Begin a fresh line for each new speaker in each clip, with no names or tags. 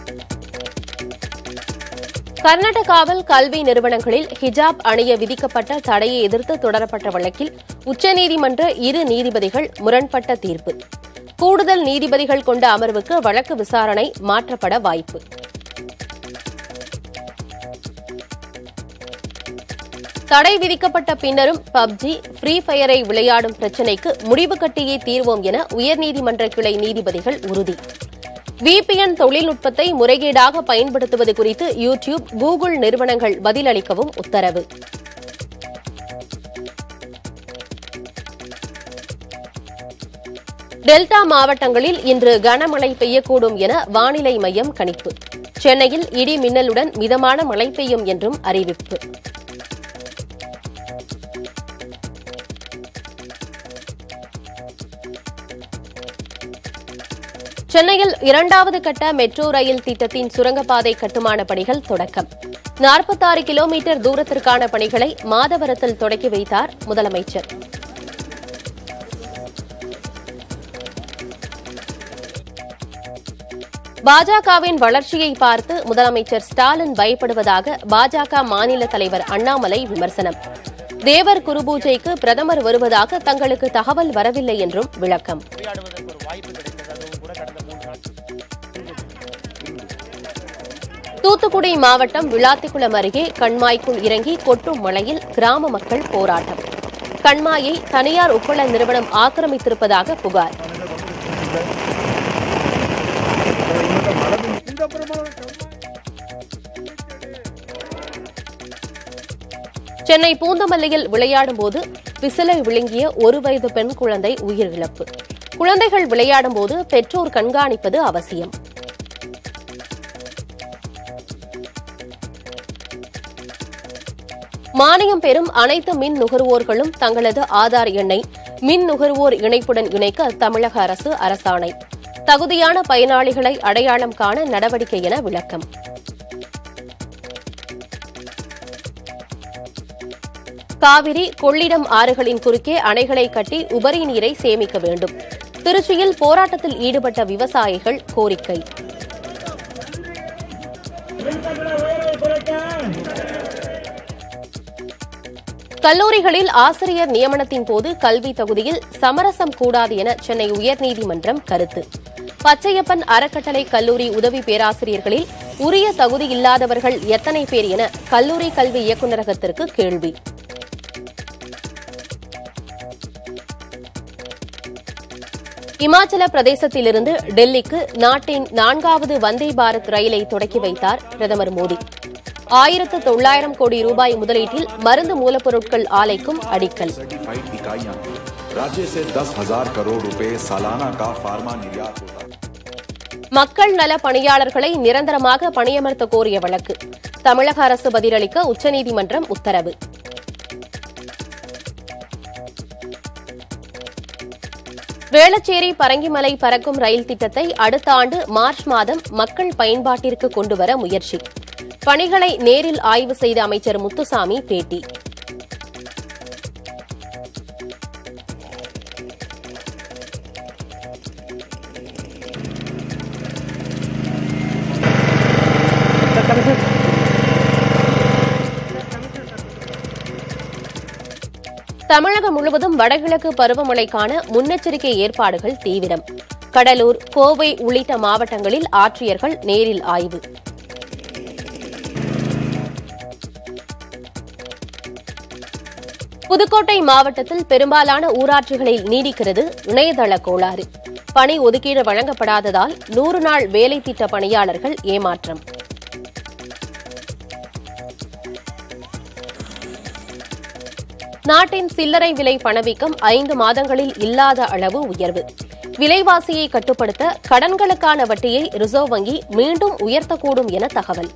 கர்நாடகாவில் கல்வி நிறுவனங்களில் ஹிஜாப் அணிய விதிக்கப்பட்ட தடையை எதிர்த்து தொடரப்பட்ட வழக்கில் உச்சநீதிமன்ற இரு நீதிபதிகள் முரண்பட்ட தீர்ப்பு கூடுதல் நீதிபதிகள் கொண்ட அமர்வுக்கு வழக்கு விசாரணை மாற்றப்பட வாய்ப்பு தடை விதிக்கப்பட்ட பின்னரும் பப்ஜி ஃப்ரீ ஃபயரை விளையாடும் பிரச்சினைக்கு முடிவு கட்டியே தீர்வோம் என உயர்நீதிமன்ற கிளை நீதிபதிகள் உறுதி விபிஎன் தொழில்நுட்பத்தை முறைகேடாக பயன்படுத்துவது குறித்து யூ டியூப் கூகுள் நிறுவனங்கள் பதிலளிக்கவும் உத்தரவு டெல்டா மாவட்டங்களில் இன்று கனமழை பெய்யக்கூடும் என வானிலை மையம் கணிப்பு சென்னையில் இடி மின்னலுடன் மிதமான மழை பெய்யும் என்றும் அறிவிப்பு சென்னையில் இரண்டாவது கட்ட மெட்ரோ ரயில் திட்டத்தின் சுரங்கப்பாதை கட்டுமான பணிகள் தொடக்கம் நாற்பத்தாறு கிலோமீட்டர் தூரத்திற்கான பணிகளை மாதவரத்தில் தொடக்கி வைத்தார் முதலமைச்சர் பாஜகவின் வளர்ச்சியை பார்த்து முதலமைச்சர் ஸ்டாலின் பயப்படுவதாக பாஜக மாநில தலைவர் அண்ணாமலை விமர்சனம் தேவர் குருபூஜைக்கு பிரதமர் வருவதாக தங்களுக்கு தகவல் வரவில்லை என்றும் விளக்கம்
உரையாடுவதற்கு ஒரு வாய்ப்பு கிடைத்தது அதுவும் கூட கடந்த மூன்று நாட்கள்
தூத்துக்குடி மாவட்டம் விளாத்திக்குளம் அருகே கண்மாய்க்குள் இறங்கி கொட்டும் மழையில் கிராம மக்கள் போராட்டம் கண்மாயை தனியார் உப்பள நிறுவனம் ஆக்கிரமித்திருப்பதாக புகார் சென்னை பூந்தமல்லியில் விளையாடும்போது விசிலை விழுங்கிய ஒரு வயது பெண் குழந்தை உயிரிழப்பு குழந்தைகள் விளையாடும்போது பெற்றோர் கண்காணிப்பது அவசியம் மானியம் பெறும் அனைத்து மின் நுகர்வோர்களும் தங்களது ஆதார் எண்ணை மின் நுகர்வோர் இணைப்புடன் இணைக்க தமிழக அரசு அரசாணை தகுதியான பயனாளிகளை அடையாளம் காண நடவடிக்கை என விளக்கம் காவிரி கொள்ளிடம் ஆறுகளின் குறுக்கே அணைகளை கட்டி உபரி நீரை சேமிக்க வேண்டும் திருச்சியில் போராட்டத்தில் ஈடுபட்ட விவசாயிகள் கோரிக்கை கல்லூரிகளில் ஆசிரியர் நியமனத்தின் போது கல்வி தகுதியில் சமரசம் கூடாது என சென்னை உயர்நீதிமன்றம் கருத்து பச்சையப்பன் அறக்கட்டளை கல்லூரி உதவி பேராசிரியர்களில் உரிய தகுதி இல்லாதவர்கள் எத்தனை பேர் என கல்லூரி கல்வி இயக்குநரகத்திற்கு கேள்வி இமாச்சல பிரதேசத்திலிருந்து டெல்லிக்கு நாட்டின் நான்காவது வந்தே பாரத் ரயிலை தொடக்கி வைத்தார் பிரதமர் மோடி ஆயிரத்து தொள்ளாயிரம் கோடி ரூபாய் முதலீட்டில் மருந்து மூலப்பொருட்கள் ஆலைக்கும் அடிக்கல்
सर्टिफाइड इकाइयां राज्य से दस हजार करोड़ रुपए सालाना का फार्मा निर्यात होता है
மக்கள் நல பணியாளர்களை நிரந்தரமாக பணியமர்த்த கோரிய வழக்கு தமிழக அரசு பதிலளிக்க உச்சநீதிமன்றம் உத்தரவு வேளச்சேரி பரங்கிமலை பறக்கும் ரயில் திட்டத்தை அடுத்த ஆண்டு மார்ச் மாதம் மக்கள் பயன்பாட்டிற்கு கொண்டுவர முயற்சி பணிகளை நேரில் ஆய்வு செய்த அமைச்சர் முத்துசாமி பேட்டி தமிழகம் முழுவதும் வடகிழக்கு பருவமழைக்கான முன்னெச்சரிக்கை ஏற்பாடுகள் தீவிரம் கடலூர் கோவை உள்ளிட்ட மாவட்டங்களில் ஆட்சியர்கள் நேரில் ஆய்வு புதுக்கோட்டை மாவட்டத்தில் பெரும்பாலான ஊராட்சிகளில் நீடிக்கிறது இணையதள கோளாறு பணி ஒதுக்கீடு வழங்கப்படாததால் நூறு நாள் வேலை திட்ட பணியாளர்கள் ஏமாற்றம் நாட்டின் சில்லறை விலை பணவீக்கம் ஐந்து மாதங்களில் இல்லாத அளவு உயர்வு விலைவாசியை கட்டுப்படுத்த கடன்களுக்கான வட்டியை ரிசர்வ் வங்கி மீண்டும் உயர்த்தக்கூடும் என தகவல்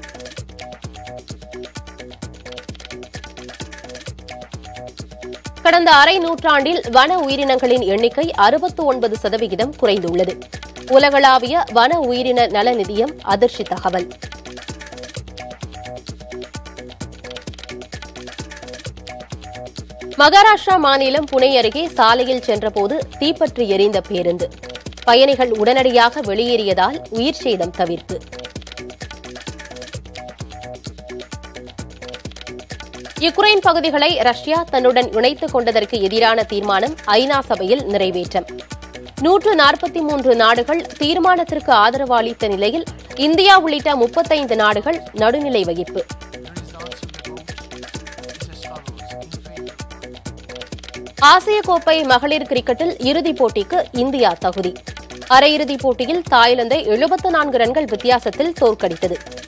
கடந்த அரை நூற்றாண்டில் வன உயிரினங்களின் எண்ணிக்கை அறுபத்து ஒன்பது சதவிகிதம் குறைந்துள்ளது உலகளாவிய வன உயிரின நல நிதியம் அதிர்ச்சி தகவல் மகாராஷ்டிரா மாநிலம் புனே அருகே சாலையில் சென்றபோது தீப்பற்றி எரிந்த பேருந்து பயணிகள் உடனடியாக வெளியேறியதால் உயிர் சேதம் தவிர்ப்பு யுக்ரைன் பகுதிகளை ரஷ்யா தன்னுடன் இணைத்துக் கொண்டதற்கு எதிரான தீர்மானம் ஐநா சபையில் நிறைவேற்றம் நூற்று நாற்பத்தி மூன்று நாடுகள் தீர்மானத்திற்கு ஆதரவு அளித்த நிலையில் இந்தியா உள்ளிட்ட முப்பத்தைந்து நாடுகள் நடுநிலை வகிப்பு ஆசிய கோப்பை மகளிர் கிரிக்கெட்டில் இறுதிப் போட்டிக்கு இந்தியா தகுதி அரையிறுதிப் போட்டியில் தாய்லாந்தை எழுபத்து நான்கு ரன்கள் வித்தியாசத்தில் தோற்கடித்தது